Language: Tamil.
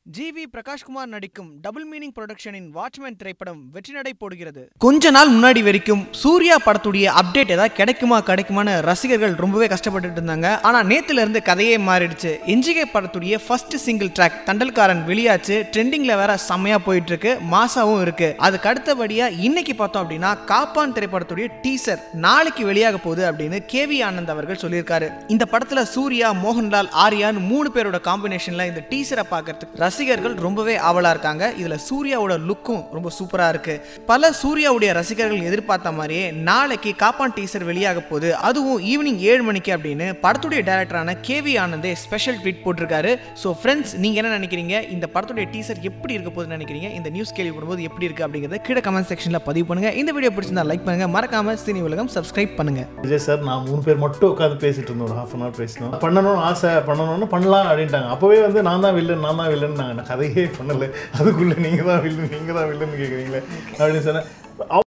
ஜி வி பிரகாஷ்குமார் நடிக்கும் டபுள் மீனிங் புரொடக்ஷனின் வாட்ச்மேன் திரைப்படம் வெற்றி நடை போடுகிறது கொஞ்ச நாள் முன்னாடி வரைக்கும் சூர்யா படத்துடைய அப்டேட் ஏதாவது கிடைக்குமா கிடைக்குமான்னு ரசிகர்கள் ரொம்பவே கஷ்டப்பட்டுட்டு இருந்தாங்க ஆனா நேத்துல இருந்து கதையே மாறிடுச்சு என்ஜிகே படத்துடைய ஃபர்ஸ்ட் சிங்கிள் ட்ராக் தண்டல்காரன் வெளியாச்சு ட்ரெண்டிங்ல வேற செம்மையா போயிட்டு இருக்கு மாசாவும் இருக்கு அதுக்கு அடுத்தபடியா இன்னைக்கு பார்த்தோம் அப்படின்னா காப்பான் திரைப்படத்துடைய டீசர் நாளைக்கு வெளியாக போகுது அப்படின்னு கேவி ஆனந்த் அவர்கள் சொல்லியிருக்காரு இந்த படத்துல சூர்யா மோகன்லால் ஆர்யான்னு மூணு பேரோட காம்பினேஷன்ல இந்த டீசரை பார்க்கறதுக்கு ரசிகர்கள் ரொம்பவே ஆவலா இருக்காங்க இதுல சூர்யாவோட லுக்கும் ரொம்ப சூப்பரா இருக்கு பல சூர்யாவுடைய ரசிகர்கள் எதிர்பார்த்த மாதிரியே நாளைக்கு காப்பான் டீசர் வெளியாக போகுது அதுவும் ஈவினிங் ஏழு மணிக்கு அப்படின்னு படத்துடைய டைரக்டரான கேவி ஆனந்தே ஸ்பெஷல் ட்வீட் போட்டிருக்காரு ஸோ ஃப்ரெண்ட்ஸ் நீங்க என்ன நினைக்கிறீங்க இந்த படத்துடைய டீசர் எப்படி இருக்க போகுதுன்னு நினைக்கிறீங்க இந்த நியூஸ் கேள்விப்படும்போது எப்படி இருக்கு அப்படிங்கறத கீழே கமெண்ட் செக்ஷன்ல பதிவு பண்ணுங்க இந்த வீடியோ பிடிச்சிருந்தா லைக் பண்ணுங்க மறக்காம சினி உலகம் சப்ஸ்கிரைப் பண்ணுங்க விஜய் சார் நான் மூணு பேர் மட்டும் உட்காந்து பேசிட்டு இருந்தோம் ஒரு ஹாஃப் அன் ஹவர் பேசினோம் பண்ணணும்னு ஆசை பண்ணணும்னு பண்ணலாம் அப்படின்ட்டாங்க அப்போவே வந்து நான் தான் வில்லன் நான் தான் வில்லன் நான் கதையே பண்ணலை அதுக்குள்ளே நீங்கள் தான் வில்லன் நீங்கள் தான் வில்லன் கேட்குறீங்களே அப்படின்னு சொன்னேன்